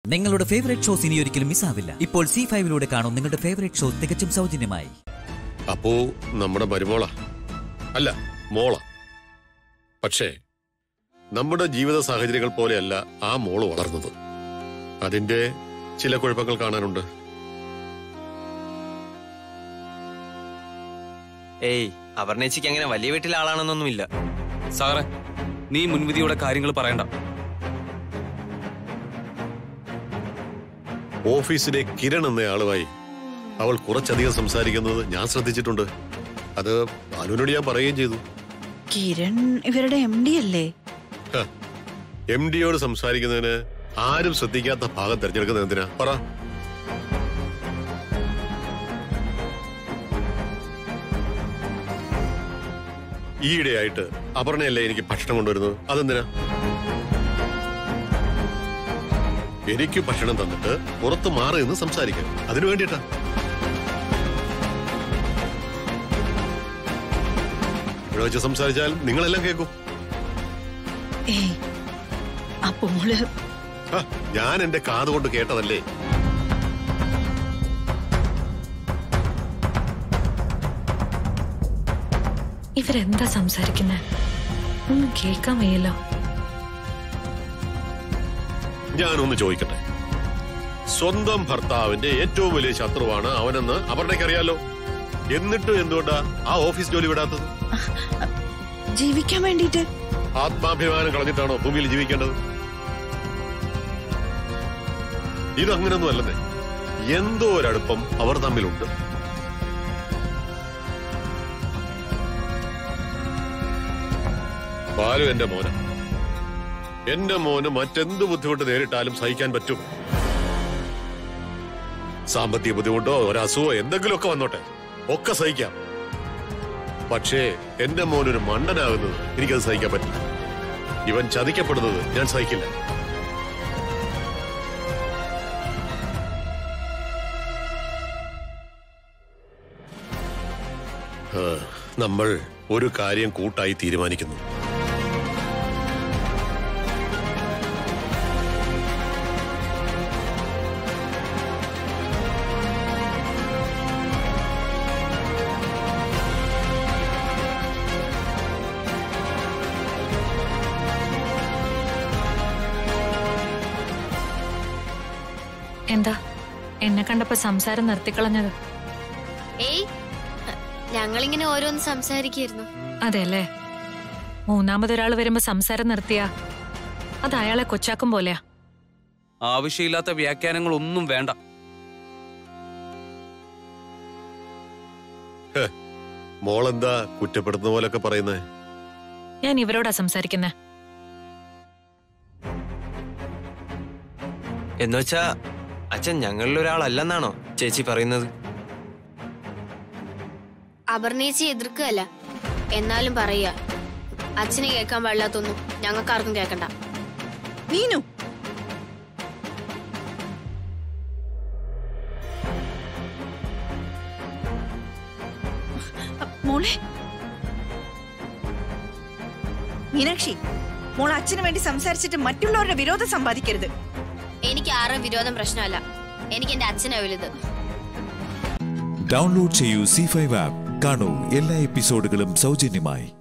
നിങ്ങളുടെ favourite shows ഇനി ഒരിക്കലും മിസ്സാവില്ല ഇപ്പോൾ സി ഫൈവിലൂടെ കാണും നിങ്ങളുടെ ഫേവറേറ്റ് ഷോ തികച്ചും സൗജന്യമായി അപ്പോ നമ്മുടെ മരുമോള അല്ല മോള പക്ഷേ നമ്മുടെ ജീവിത സാഹചര്യങ്ങൾ പോലെയല്ല ആ മോള് വളർന്നത് അതിന്റെ ചില കുഴപ്പങ്ങൾ കാണാനുണ്ട് ഏയ് അപർണേച്ചിക്ക് അങ്ങനെ വലിയ വീട്ടിലെ ആളാണെന്നൊന്നുമില്ല സാറേ നീ മുൻവിധിയോടെ കാര്യങ്ങൾ പറയണ്ട ഓഫീസിലെ കിരൺ എന്ന ആളുമായി അവൾ കുറച്ചധികം സംസാരിക്കുന്നത് ഞാൻ ശ്രദ്ധിച്ചിട്ടുണ്ട് അത് ബാലുവിനോട് ഞാൻ പറയുകയും ചെയ്തു കിരൺ ഇവരുടെ എം ഡി അല്ലേ എം ഡിയോട് സംസാരിക്കുന്നതിന് ആരും ശ്രദ്ധിക്കാത്ത ഭാഗം തിരഞ്ഞെടുക്കുന്നത് എന്തിനാ പറ ഈയിടെയായിട്ട് അപർണയല്ലേ എനിക്ക് ഭക്ഷണം കൊണ്ടുവരുന്നത് അതെന്തിനാ എനിക്ക് ഭക്ഷണം തന്നിട്ട് പുറത്ത് മാറി നിന്ന് സംസാരിക്കാൻ അതിനു വേണ്ടിയിട്ടാ ഇവിടെ വെച്ച് സംസാരിച്ചാൽ നിങ്ങളെല്ലാം കേൾക്കും ഏയ് അപ്പൊ മോള് ഹ, ഞാൻ എന്റെ കാതുകൊണ്ട് കേട്ടതല്ലേ ഇവരെന്താ സംസാരിക്കുന്നേ ഒന്നും കേൾക്കാൻ വയ്യല്ലോ ഞാനൊന്ന് ചോദിക്കട്ടെ സ്വന്തം ഭർത്താവിന്റെ ഏറ്റവും വലിയ ശത്രുവാണ് അവനെന്ന് അപർണയ്ക്കറിയാലോ എന്നിട്ടും എന്തുകൊണ്ടാ ആ ഓഫീസ് ജോലി വിടാത്തത് ജീവിക്കാൻ വേണ്ടിട്ട് ആത്മാഭിമാനം കളഞ്ഞിട്ടാണോ ഭൂമിയിൽ ജീവിക്കേണ്ടത് ഇതങ്ങനൊന്നും അല്ലെന്നേ എന്തോ ഒരടുപ്പം അവർ തമ്മിലുണ്ട് ബാലു എന്റെ മോന് എന്റെ മോന് മറ്റെന്ത് ബുദ്ധിമുട്ട് നേരിട്ടാലും സഹിക്കാൻ പറ്റും സാമ്പത്തിക ബുദ്ധിമുട്ടോ ഒരസുഖോ എന്തെങ്കിലുമൊക്കെ വന്നോട്ടെ ഒക്കെ സഹിക്കാം പക്ഷേ എന്റെ മോനൊരു മണ്ടനാകുന്നത് എനിക്കത് സഹിക്കാൻ പറ്റില്ല ഇവൻ ചതിക്കപ്പെടുന്നത് ഞാൻ സഹിക്കില്ല ആ, നമ്മൾ ഒരു കാര്യം കൂട്ടായി തീരുമാനിക്കുന്നു എന്താ എന്നെ കണ്ടപ്പോ സംസാരം നിർത്തിക്കളഞ്ഞത് ഏയ് ഞങ്ങളിങ്ങനെ ഓരോന്ന് സംസാരിക്കായിരുന്നു അതെല്ലേ മൂന്നാമതൊരാൾ വരുമ്പോ സംസാരം നിർത്തിയാ അത് അയാളെ കൊച്ചാക്കും പോലെയാ ആവശ്യമില്ലാത്ത വ്യാഖ്യാനങ്ങൾ ഒന്നും വേണ്ട മോളെന്താ കുറ്റപ്പെടുത്തുന്ന പോലൊക്കെ പറയുന്നേ ഞാൻ ഇവരോടാ സംസാരിക്കുന്നേ എന്നുവെച്ചാ അച്ഛൻ ഞങ്ങളിൽ ഒരാളല്ലെന്നാണോ ചേച്ചി പറയുന്നത് അപർണേച്ചി എതിർക്കുകയല്ല എന്നാലും പറയുക അച്ഛനെ കേൾക്കാൻ പാടില്ലാത്തൊന്നും ഞങ്ങൾക്കാർക്കും കേൾക്കണ്ട നീനു മോളെ മീനാക്ഷി മോൾ അച്ഛന് വേണ്ടി സംസാരിച്ചിട്ട് മറ്റുള്ളവരുടെ വിരോധം സമ്പാദിക്കരുത് എനിക്ക് ആരും വിരോധം പ്രശ്നമല്ല എനിക്ക് എന്റെ അച്ഛനെ വലുത് ഡൗൺലോഡ് ചെയ്യൂ സി ഫൈവ് ആപ്പ് കാണൂ എല്ലാ എപ്പിസോഡുകളും സൗജന്യമായി